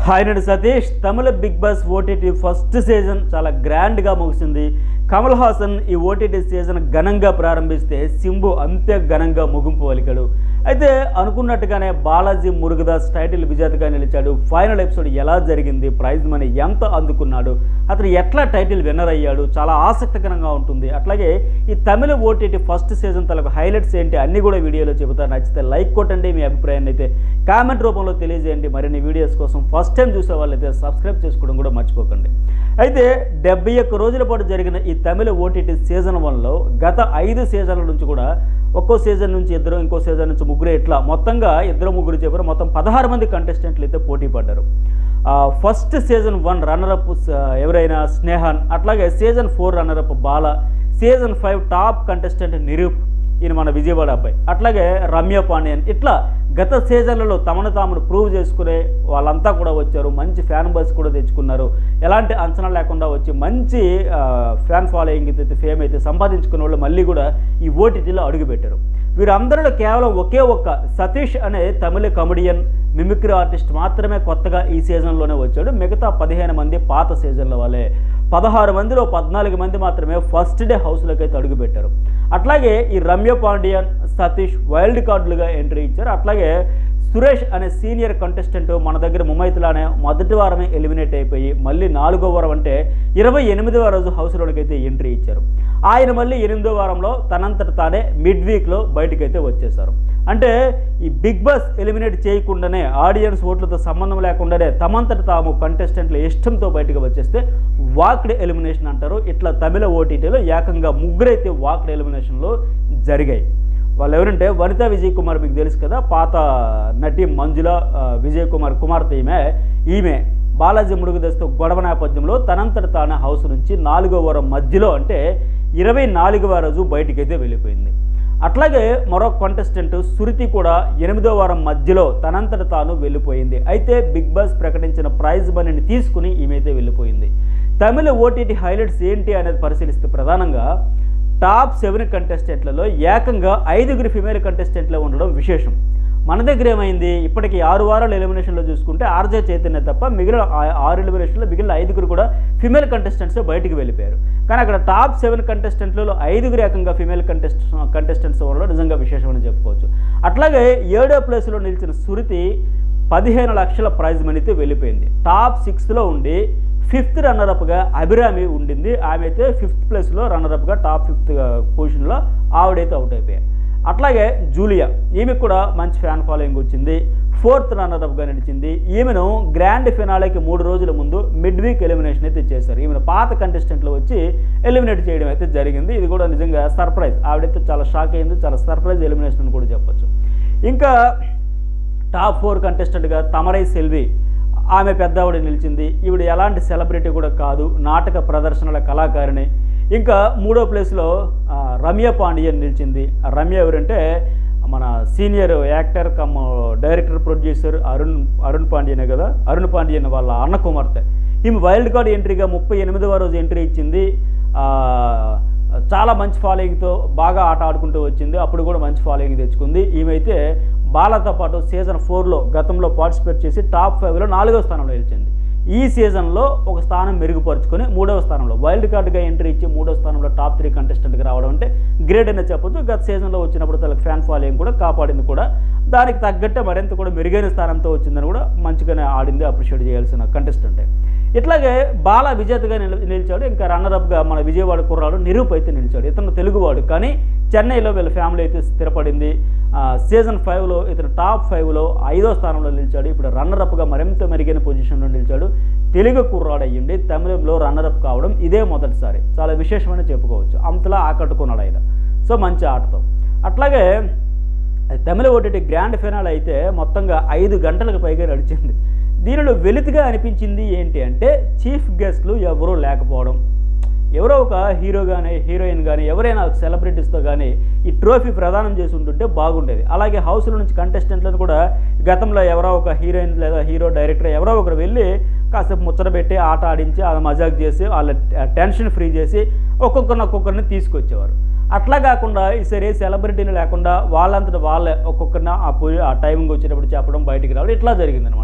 hi నేను సతీష్ తమిళ Bigg Boss OTT first season చాలా గ్రాండ్గా ముగిసింది కమల్ హాసన్ ఈ ఓటీటీ సీజన్ ఘనంగా ప్రారంభిస్తే సింబు అంతే ఘనంగా ముగింపు పలికాడు అయితే అనుకున్నట్టుగానే బాలాజీ మురుగదాస్ టైటిల్ విజేతగా నిలిచాడు ఫైనల్ ఎపిసోడ్ ఎలా జరిగింది ప్రైజ్ మనీ ఎంత అందుకున్నాడు అతను ఎట్లా టైటిల్ విన్నర్ అయ్యాడు చాలా ఆసక్తికరంగా ఉంటుంది అట్లాగే ఈ తమిళ ఓటీటీ ఫస్ట్ సీజన్ తలకు హైలైట్స్ ఏంటి అన్ని కూడా వీడియోలో చెబుతారు నచ్చితే లైక్ కొట్టండి మీ అభిప్రాయాన్ని అయితే కామెంట్ రూపంలో తెలియజేయండి మరిన్ని వీడియోస్ కోసం ఫస్ట్ టైం చూసే వాళ్ళైతే సబ్స్క్రైబ్ చేసుకోవడం కూడా మర్చిపోకండి అయితే డెబ్బై ఒక్క రోజుల పాటు జరిగిన ఈ తమిళ ఓటీటీ సీజన్ వన్లో గత ఐదు సీజన్ల నుంచి కూడా ఒక్కో సీజన్ నుంచి ఇద్దరు ఇంకో సీజన్ నుంచి ముగ్గురు ఇట్లా మొత్తంగా ఇద్దరు ముగ్గురు చెప్పారు మొత్తం పదహారు మంది కంటెస్టెంట్లు అయితే పోటీ పడ్డారు ఆ, ఫస్ట్ సీజన్ వన్ రన్నరప్ ఎవరైనా స్నేహన్ అట్లాగే season four runner up Bala season five top contestant Niroop ఈయన మన విజయవాడ అబ్బాయి అట్లాగే రమ్య పాండ్యన్ ఇట్లా గత సీజన్లలో తమను తామును ప్రూవ్ చేసుకునే వాళ్ళంతా కూడా వచ్చారు మంచి ఫ్యాన్ బస్ కూడా తెచ్చుకున్నారు ఎలాంటి అంచనా లేకుండా వచ్చి మంచి ఆ, ఫ్యాన్ ఫాలోయింగ్ అయితే ఫేమ్ అయితే సంపాదించుకున్న వాళ్ళు మళ్ళీ కూడా ఈ ఓటీటీలో అడుగుపెట్టారు వీరందరిలో కేవలం ఒకే ఒక్క సతీష్ అనే తమిళ కమెడియన్ మిమిక్రీ ఆర్టిస్ట్ మాత్రమే కొత్తగా ఈ సీజన్లోనే వచ్చాడు మిగతా పదిహేను మంది పాత సీజన్ల వాళ్ళే పదహారు మందిలో పద్నాలుగు మంది మాత్రమే ఫస్ట్ డే హౌస్లోకి అయితే అడుగుపెట్టారు అట్లాగే ఈ రమ్య పాండియన్ సతీష్ వైల్డ్ కార్డులుగా ఎంట్రీ ఇచ్చారు అట్లాగే సురేష్ అనే సీనియర్ కంటెస్టెంట్ మన దగ్గర ముంబైతులానే మొదటి వారమే ఎలిమినేట్ అయిపోయి మళ్ళీ నాలుగో వారం అంటే ఇరవై ఎనిమిదవ రోజు హౌస్లోకి అయితే ఎంట్రీ ఇచ్చారు ఆయన మళ్ళీ ఎనిమిదో వారంలో తనంతట తానే మిడ్ వీక్లో బయటకైతే వచ్చేసారు అంటే ఈ బిగ్ బాస్ ఎలిమినేట్ చేయకుండానే ఆడియన్స్ ఓట్లతో సంబంధం లేకుండానే తమంతట తాము కంటెస్టెంట్ల ఇష్టంతో బయటకు వచ్చేస్తే వాక్డ్ ఎలిమినేషన్ అంటారు ఇట్లా తమిళ ఓటీటీలో ఏకంగా ముగ్గురైతే వాక్డ్ ఎలిమినేషన్లో జరిగాయి వాళ్ళు ఎవరంటే వనితా విజయ్ కుమార్ మీకు తెలుసు కదా పాత నటి మంజుల ఆ, విజయ్ కుమార్ కుమార్తె ఈమె ఈమె బాలాజీ ముడుగుదస్తు గొడవ నేపథ్యంలో తనంతట తానే హౌస్ నుంచి నాలుగో వారం మధ్యలో అంటే ఇరవై నాలుగవ రోజు బయటికైతే వెళ్ళిపోయింది అట్లాగే మరో కంటెస్టెంట్ సురితి కూడా ఎనిమిదో వారం మధ్యలో తనంతట తాను వెళ్ళిపోయింది అయితే బిగ్ బాస్ ప్రకటించిన ప్రైజ్ మనీని తీసుకుని ఈమెతే వెళ్ళిపోయింది తమిళ ఓటీటీ హైలైట్స్ ఏంటి అనేది పరిశీలిస్తే ప్రధానంగా టాప్ సెవెన్ కంటెస్టెంట్లలో ఏకంగా ఐదుగురు ఫిమేల్ కంటెస్టెంట్లే ఉండడం విశేషం మన దగ్గర ఏమైంది ఇప్పటికి ఆరు వారాల ఎలిమినేషన్లో చూసుకుంటే ఆర్జే చైతన్య తప్ప మిగిలిన ఆ- ఆరు ఎలిమినేషన్లో మిగిలిన ఐదుగురు కూడా ఫిమేల్ కంటెస్టెంట్స్ బయటికి వెళ్ళిపోయారు కానీ అక్కడ టాప్ సెవెన్ కంటెస్టెంట్లలో ఐదుగురు ఏకంగా ఫిమేల్ కంటెస్ట్ కంటెస్టెంట్స్ ఉండడం నిజంగా విశేషమని చెప్పుకోవచ్చు అట్లాగే ఏడో ప్లేస్లో నిలిచిన సురితి పదిహేను లక్షల ప్రైజ్ మనీతో వెళ్ళిపోయింది టాప్ సిక్స్త్లో ఉండి ఫిఫ్త్ రన్నరప్గా అభిరామి ఉండింది ఆమె అయితే ఫిఫ్త్ ప్లేస్లో రన్నరప్గా టాప్ ఫిఫ్త్ పొజిషన్లో ఆవిడైతే అవుట్ అయిపోయాయి అట్లాగే జూలియా ఈమెకు కూడా మంచి ఫ్యాన్ ఫాలోయింగ్ వచ్చింది ఫోర్త్ రన్నరప్గా నిలిచింది ఈమెను గ్రాండ్ ఫినాలేకి మూడు రోజుల ముందు మిడ్ వీక్ ఎలిమినేషన్ అయితే చేశారు ఈమెను పాత కంటెస్టెంట్లో వచ్చి ఎలిమినేట్ చేయడం అయితే జరిగింది ఇది కూడా నిజంగా సర్ప్రైజ్ ఆవిడైతే చాలా షాక్ అయింది చాలా సర్ప్రైజ్ ఎలిమినేషన్ అని కూడా చెప్పొచ్చు ఇంకా టాప్ ఫోర్ కంటెస్టెంట్గా తమరై సెల్వి ఆమె పెద్దవాడు నిలిచింది ఈవిడ ఎలాంటి సెలబ్రిటీ కూడా కాదు నాటక ప్రదర్శనల కళాకారిణి ఇంకా మూడో ప్లేస్లో ఆ, రమ్య పాండియన్ నిలిచింది ఆ రమ్య ఎవరంటే మన senior actor cum director producer Arun Arun పాండ్యనే కదా అరుణ్ పాండ్యన్ వాళ్ళ అన్న కుమార్తె ఈమె వైల్డ్ కార్డ్ ఎంట్రీగా ముప్పై ఎనిమిదవ రోజు ఎంట్రీ ఇచ్చింది ఆ, చాలా మంచి ఫాలోయింగ్తో బాగా ఆట ఆడుకుంటూ వచ్చింది అప్పుడు కూడా మంచి ఫాలోయింగ్ తెచ్చుకుంది ఈమెయితే బాలతో పాటు సీజన్ ఫోర్లో గతంలో పార్టిసిపేట్ చేసి టాప్ ఫైవ్లో నాలుగో స్థానంలో నిలిచింది ఈ సీజన్లో ఒక స్థానం మెరుగుపరుచుకొని మూడవ స్థానంలో వైల్డ్ కార్డ్గా ఎంట్రీ ఇచ్చి మూడో స్థానంలో టాప్ త్రీ కంటెస్టెంట్కి రావడం అంటే గ్రేట్ అనే చెప్పొచ్చు గత సీజన్లో వచ్చినప్పుడు తనకు ఫ్యాన్ ఫాలోయింగ్ కూడా కాపాడింది కూడా దానికి తగ్గట్టే మరింత కూడా మెరుగైన స్థానంతో వచ్చిందని కూడా మంచిగానే ఆడింది అప్రిషియేట్ చేయాల్సిన కంటెస్టెంటే ఇట్లాగే బాల విజేతగా నిల నిలిచాడు ఇంకా రన్నరప్గా మన విజయవాడ కుర్రాడు నిరూప్ అయితే నిలిచాడు ఇతను తెలుగువాడు కానీ చెన్నైలో వీళ్ళ ఫ్యామిలీ అయితే స్థిరపడింది ఆ, సీజన్ ఫైవ్లో ఇతను టాప్ ఫైవ్లో ఐదో స్థానంలో నిలిచాడు ఇప్పుడు రన్నరప్గా మరింత మెరుగైన పొజిషన్లో నిలిచాడు తెలుగు కుర్రాడు అయ్యిండి తమిళంలో రన్నరప్ కావడం ఇదే మొదటిసారి చాలా విశేషమని చెప్పుకోవచ్చు అంతలా ఆకట్టుకున్నాడు ఆయన సో మంచి ఆటతో అట్లాగే తమిళ ఓటీటీ గ్రాండ్ ఫినాల్ అయితే మొత్తంగా ఐదు గంటలకు పైగా నడిచింది దీనిలో వెలితిగా అనిపించింది ఏంటి అంటే చీఫ్ గెస్ట్లు ఎవరూ లేకపోవడం ఎవరో ఒక హీరో కానీ హీరోయిన్ కానీ ఎవరైనా సెలబ్రిటీస్తో కానీ ఈ ట్రోఫీ ప్రదానం చేసి ఉంటుంటే బాగుండేది అలాగే హౌస్లో నుంచి కంటెస్టెంట్లను కూడా గతంలో ఎవరో ఒక హీరోయిన్ లేదా హీరో డైరెక్టర్ ఎవరో ఒకరు వెళ్ళి కాసేపు ముచ్చట పెట్టి ఆట ఆడించి అది మజాక్ చేసి వాళ్ళ టెన్షన్ ఫ్రీ చేసి ఒక్కొక్కరిని ఒక్కొక్కరిని తీసుకొచ్చేవారు అట్లా కాకుండా ఈసారి సెలబ్రిటీలు లేకుండా వాళ్ళంతట వాళ్ళే ఒక్కొక్కరిని ఆ పొజి ఆ టైంకి వచ్చినప్పుడు చెప్పడం బయటికి రావడం ఇట్లా జరిగిందనమాట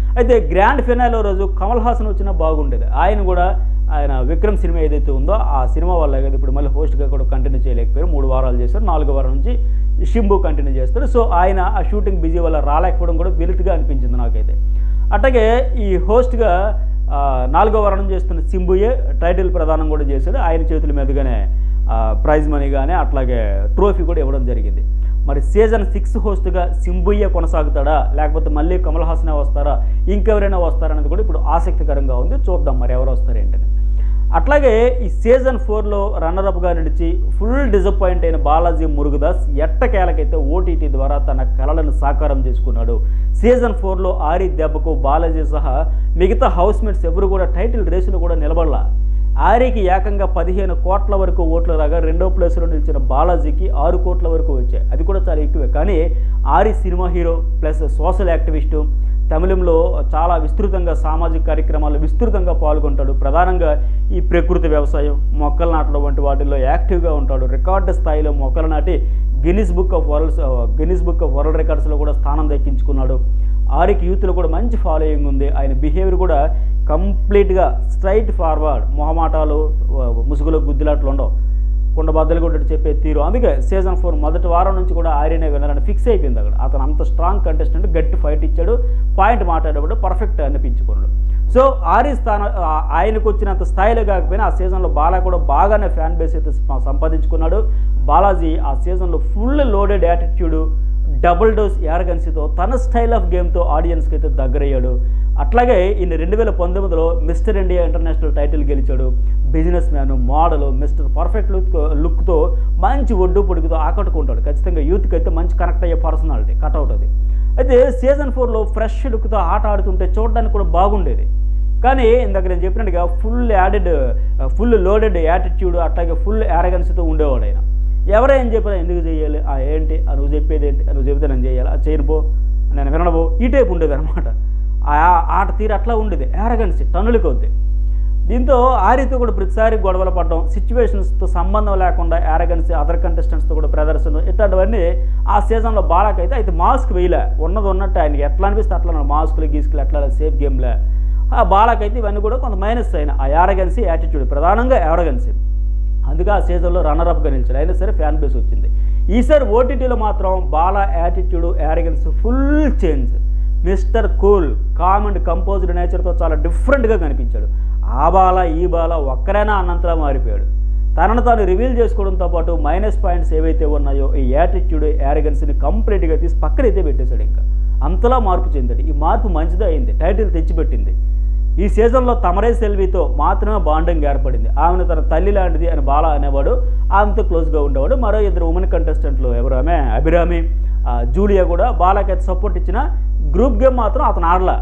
అయితే గ్రాండ్ ఫినాలో రోజు కమల్ హాసన్ వచ్చినా బాగుండేది ఆయన కూడా ఆయన విక్రమ్ సినిమా ఏదైతే ఉందో ఆ సినిమా వల్ల కదా ఇప్పుడు మళ్ళీ హోస్ట్గా కూడా కంటిన్యూ చేయలేకపోయారు మూడు వారాలు చేశారు నాలుగో వారం నుంచి షింబు కంటిన్యూ చేస్తారు సో ఆయన ఆ షూటింగ్ బిజీ వల్ల రాలేకపోవడం కూడా వెలుతుగా అనిపించింది నాకైతే అట్లాగే ఈ హోస్ట్గా ఆ, నాలుగో వారం చేస్తున్న సింబుయే టైటిల్ ప్రదానం కూడా చేశాడు ఆయన చేతుల మీదుగానే ఆ, ప్రైజ్ మనీ కానీ అట్లాగే ట్రోఫీ కూడా ఇవ్వడం జరిగింది మరి సీజన్ సిక్స్ హోస్ట్గా సింబుయ్య కొనసాగుతాడా లేకపోతే మళ్ళీ కమల్ హాసనే వస్తారా ఇంకెవరైనా వస్తారనేది కూడా ఇప్పుడు ఆసక్తికరంగా ఉంది చూద్దాం మరి ఎవరు వస్తారు ఏంటని అట్లాగే ఈ సీజన్ ఫోర్లో రన్నరప్గా నిలిచి ఫుల్ డిసప్పాయింట్ అయిన బాలాజీ మురుగదాస్ ఎట్టకేలకైతే ఓటీటీ ద్వారా తన కళలను సాకారం చేసుకున్నాడు సీజన్ ఫోర్లో ఆరి దెబ్బకు బాలాజీ సహా మిగతా హౌస్మేట్స్ ఎవరు కూడా టైటిల్ రేసులో కూడా నిలబడలా ఆరికి ఏకంగా పదిహేను కోట్ల వరకు ఓట్లు రాగా రెండో ప్లేస్లో నిలిచిన బాలాజీకి ఆరు కోట్ల వరకు వచ్చాయి అది కూడా చాలా ఎక్కువే కానీ Aari cinema hero plus social activist తమిళంలో చాలా విస్తృతంగా సామాజిక కార్యక్రమాలు విస్తృతంగా పాల్గొంటాడు ప్రధానంగా ఈ ప్రకృతి వ్యవసాయం మొక్కలు నాటడం వంటి వాటిల్లో యాక్టివ్గా ఉంటాడు రికార్డు స్థాయిలో మొక్కలు నాటి Guinness book of worlds Guinness book of world రికార్డ్స్లో కూడా స్థానం దక్కించుకున్నాడు ఆరికి యూత్లో కూడా మంచి ఫాలోయింగ్ ఉంది ఆయన బిహేవియర్ కూడా కంప్లీట్గా స్ట్రైట్ ఫార్వర్డ్ మొహమాటాలు వ- ముసుగులో గుద్దిలాట్లు ఉండవు కుండ బద్దలు కొట్టి చెప్పే తీరు అందుకే సీజన్ ఫోర్ మొదటి వారం నుంచి కూడా ఆర్యనే వినాలని ఫిక్స్ అయిపోయింది అక్కడ అతను అంత స్ట్రాంగ్ కంటెస్టెంట్ గట్టి ఫైట్ ఇచ్చాడు పాయింట్ మాట్లాడేవాడు పర్ఫెక్ట్ అనిపించుకున్నాడు సో ఆరి స్థాన ఆ- ఆయనకు వచ్చినంత స్థాయిలో కాకపోయినా ఆ సీజన్లో బాలా కూడా బాగానే ఫ్యాన్ బేస్ అయితే స- సంపాదించుకున్నాడు బాలాజీ ఆ సీజన్లో full loaded attitude double dose యారగన్సీతో తన స్టైల్ ఆఫ్ గేమ్తో ఆడియన్స్కి అయితే దగ్గరయ్యాడు అట్లాగే ఈయన రెండు వేల పంతొమ్మిదిలో మిస్టర్ ఇండియా ఇంటర్నేషనల్ టైటిల్ గెలిచాడు business man model mister perfect look లుక్తో మంచి ఒడ్డు పొడుగుతో ఆకట్టుకుంటాడు ఖచ్చితంగా యూత్కి అయితే మంచి కనెక్ట్ అయ్యే పర్సనాలిటీ కట్అవుట్ అది అయితే సీజన్ ఫోర్లో ఫ్రెష్ లుక్తో ఆట ఆడుతుంటే చూడడానికి కూడా బాగుండేది కానీ ఇందాక నేను చెప్పినట్టుగా full added full loaded attitude అట్లాగే ఫుల్ యారగన్స్తో ఉండేవాడు ఆయన ఎవరైనా చెప్పినా ఎందుకు చేయాలి ఆ ఏంటి ఆ నువ్వు చెప్పేది ఏంటి ఆ నువ్వు చెబితే నేను చేయాలి ఆ చేయను పో నేను వినడబో ఈ టైప్ ఉండేది అనమాట ఆ ఆట తీరు అట్లా ఉండేది యారగన్సీ టన్నుల కొద్ది దీంతో ఆరితో కూడా ప్రతిసారి గొడవలు పడడం సిచ్యువేషన్స్తో సంబంధం లేకుండా యారగన్సీ అదర్ కంటెస్టెంట్స్తో కూడా ప్రదర్శన ఇట్లాంటివన్నీ ఆ సీజన్లో బాలాకైతే అయితే మాస్క్ వేయలే ఉన్నది ఉన్నట్టు ఆయనకి ఎట్లా అనిపిస్తే అట్లా మాస్కులు గీస్కులు ఎట్లా సేఫ్ గేమ్లే ఆ బాలాకైతే ఇవన్నీ కూడా కొంత మైనస్ అయిన ఆ యారగన్సీ యాటిట్యూడ్ ప్రధానంగా యారగన్సీ అందుకే ఆ సీజన్లో రన్నర్అప్గా నిలిచాడు అయినా సరే ఫ్యాన్ బేస్ వచ్చింది ఈసారి ఓటీటీలో మాత్రం Bala attitude arrogance full change mister cool calm and composed నేచర్తో చాలా డిఫరెంట్గా కనిపించాడు ఆ బాల ఈ బాల ఒక్కరైనా అన్నంతలా మారిపోయాడు తనను తాను రివీల్ చేసుకోవడంతో పాటు మైనస్ పాయింట్స్ ఏవైతే ఉన్నాయో ఈ యాటిట్యూడ్ యారగన్స్ని కంప్లీట్గా తీసి పక్కనైతే పెట్టేశాడు ఇంకా అంతలా మార్పు చెందాడు ఈ మార్పు మంచిదే అయింది టైటిల్ తెచ్చిపెట్టింది ఈ సీజన్లో తమరే సెల్వితో మాత్రమే బాండింగ్ ఏర్పడింది ఆమెను తన తల్లి లాంటిది అని బాల అనేవాడు ఆమెతో క్లోజ్గా ఉండేవాడు మరో ఇద్దరు ఉమెన్ కంటెస్టెంట్లు ఎవరు ఆమె అభిరామి ఆ, జూలియా కూడా బాలకైతే సపోర్ట్ ఇచ్చిన గ్రూప్ గేమ్ మాత్రం అతను ఆడలా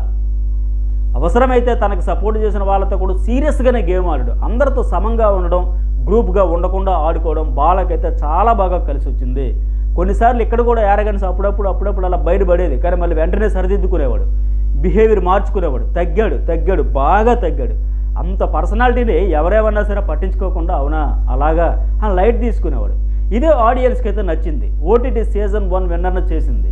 అవసరమైతే తనకు సపోర్ట్ చేసిన వాళ్ళతో కూడా సీరియస్గానే గేమ్ ఆడాడు అందరితో సమంగా ఉండడం గ్రూప్గా ఉండకుండా ఆడుకోవడం బాలకైతే చాలా బాగా కలిసి వచ్చింది కొన్నిసార్లు ఇక్కడ కూడా యారగన్స్ అప్పుడప్పుడు అప్పుడప్పుడు అలా బయటపడేది కానీ మళ్ళీ వెంటనే సరిదిద్దుకునేవాడు బిహేవియర్ మార్చుకునేవాడు తగ్గాడు తగ్గాడు బాగా తగ్గాడు అంత పర్సనాలిటీని ఎవరేమన్నా సరే పట్టించుకోకుండా అవునా అలాగా అని లైట్ తీసుకునేవాడు ఇదే ఆడియన్స్కి అయితే నచ్చింది ఓటీటీ సీజన్ వన్ విన్నర్ను చేసింది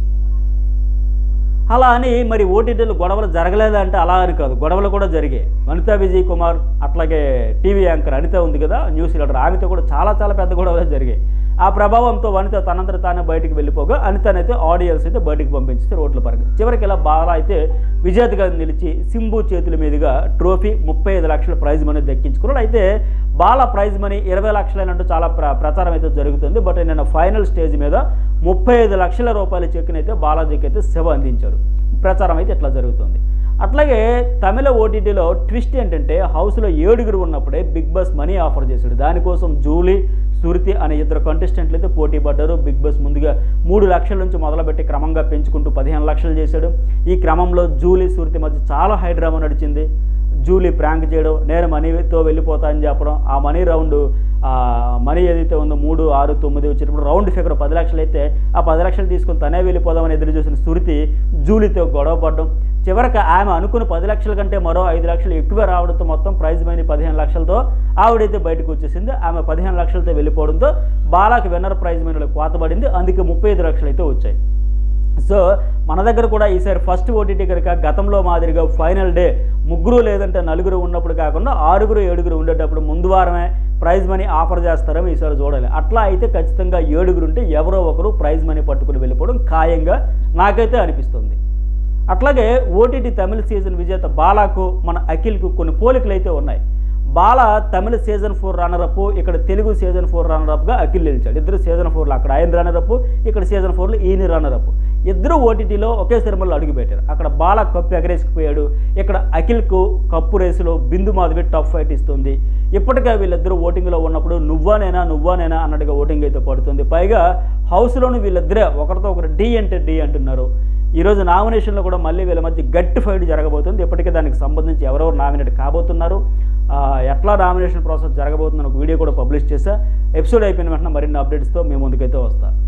అలా అని మరి ఓటీటీలో గొడవలు జరగలేదంటే అలా అని కాదు గొడవలు కూడా జరిగాయి వనితా విజయ్ కుమార్ అట్లాగే టీవీ యాంకర్ అనిత ఉంది కదా న్యూస్ రీడర్ ఆమెతో కూడా చాలా చాలా పెద్ద గొడవలు జరిగాయి ఆ ప్రభావంతో వనిత తనంతట తానే బయటికి వెళ్ళిపోగా అనితనైతే ఆడియన్స్ అయితే బయటికి పంపించితే రోడ్ల పరంగా చివరికి ఇలా బాగా అయితే విజేతగా నిలిచి సింబు చేతుల మీదుగా ట్రోఫీ ముప్పై ఐదు లక్షల ప్రైజ్ మనీ దక్కించుకున్నాడు అయితే బాల ప్రైజ్ మనీ ఇరవై లక్షలైనట్టు చాలా ప్ర ప్రచారం అయితే జరుగుతుంది బట్ నేను ఫైనల్ స్టేజ్ మీద ముప్పై ఐదు లక్షల రూపాయల చెక్కుని అయితే బాలాజీకి అయితే సేవ అందించాడు ప్రచారం అయితే ఇట్లా జరుగుతుంది అట్లాగే తమిళ ఓటీటీలో ట్విస్ట్ ఏంటంటే హౌస్లో ఏడుగురు ఉన్నప్పుడే బిగ్ బాస్ మనీ ఆఫర్ చేశాడు దానికోసం జూలీ సురితి అనే ఇద్దరు కంటెస్టెంట్లు అయితే పోటీ పడ్డారు బిగ్ బాస్ ముందుగా మూడు లక్షల నుంచి మొదలుపెట్టి క్రమంగా పెంచుకుంటూ పదిహేను లక్షలు చేశాడు ఈ క్రమంలో జూలీ సురితి మధ్య చాలా హై డ్రామా నడిచింది జూలీ ప్రాంక్ చేయడం నేను మనీతో వెళ్ళిపోతా అని చెప్పడం ఆ మనీ రౌండ్ ఆ మనీ ఏదైతే ఉందో మూడు ఆరు తొమ్మిది వచ్చినప్పుడు రౌండ్ ఫిగర్ పది లక్షలు అయితే ఆ పది లక్షలు తీసుకుని తనే వెళ్ళిపోదామని ఎదురు చూసిన సురితి జూలీతో గొడవ పడడం చివరికి ఆమె అనుకున్న పది లక్షల కంటే మరో ఐదు లక్షలు ఎక్కువ రావడంతో మొత్తం ప్రైజ్ మనీ పదిహేను లక్షలతో ఆవిడైతే బయటకు వచ్చేసింది ఆమె పదిహేను లక్షలతో వెళ్ళిపోవడంతో బాలాకి విన్నర్ ప్రైజ్ మనీలో కోతబడింది అందుకే ముప్పై ఐదు లక్షలు అయితే వచ్చాయి సో మన దగ్గర కూడా ఈసారి ఫస్ట్ ఓటీటీ కనుక గతంలో మాదిరిగా ఫైనల్ డే ముగ్గురు లేదంటే నలుగురు ఉన్నప్పుడు కాకుండా ఆరుగురు ఏడుగురు ఉండేటప్పుడు ముందు వారమే ప్రైజ్ మనీ ఆఫర్ చేస్తారో ఈసారి చూడాలి అట్లా అయితే ఖచ్చితంగా ఏడుగురు ఉంటే ఎవరో ఒకరు ప్రైజ్ మనీ పట్టుకుని వెళ్ళిపోవడం ఖాయంగా నాకైతే అనిపిస్తుంది అట్లాగే ఓటీటీ తమిళ సీజన్ విజేత బాలాకు మన అఖిల్కు కొన్ని పోలికలు అయితే ఉన్నాయి బాల తమిళ సీజన్ ఫోర్ రన్నరప్ ఇక్కడ తెలుగు సీజన్ ఫోర్ రన్నరప్గా అఖిల్ నిలిచాడు ఇద్దరు సీజన్ ఫోర్లో అక్కడ ఆయన రన్నరప్ ఇక్కడ సీజన్ ఫోర్లో ఈయన రన్నరప్ ఇద్దరు ఓటీటీలో ఒకే సినిమాలో అడుగుపెట్టారు అక్కడ బాల కప్పు ఎగరేసుకుపోయాడు ఇక్కడ అఖిల్కు కప్పు రేసులో బిందు మాధవి టఫ్ ఫైట్ ఇస్తుంది ఇప్పటికే వీళ్ళిద్దరూ ఓటింగ్లో ఉన్నప్పుడు నువ్వానేనా నువ్వానేనా అన్నట్టుగా ఓటింగ్ అయితే పడుతుంది పైగా హౌస్లోని వీళ్ళిద్దరే ఒకరితో ఒకరు డి అంటే డి అంటున్నారు ఈరోజు నామినేషన్లో కూడా మళ్ళీ వీళ్ళ మధ్య గట్టి ఫైట్ జరగబోతుంది ఇప్పటికే దానికి సంబంధించి ఎవరెవరు నామినేట్ కాబోతున్నారు ఆ, ఎట్లా నామినేషన్ ప్రాసెస్ జరగబోతుందని ఒక వీడియో కూడా పబ్లిష్ చేశా ఎపిసోడ్ అయిపోయిన వెంటనే మరిన్ని అప్డేట్స్తో మేము ముందుకైతే వస్తాం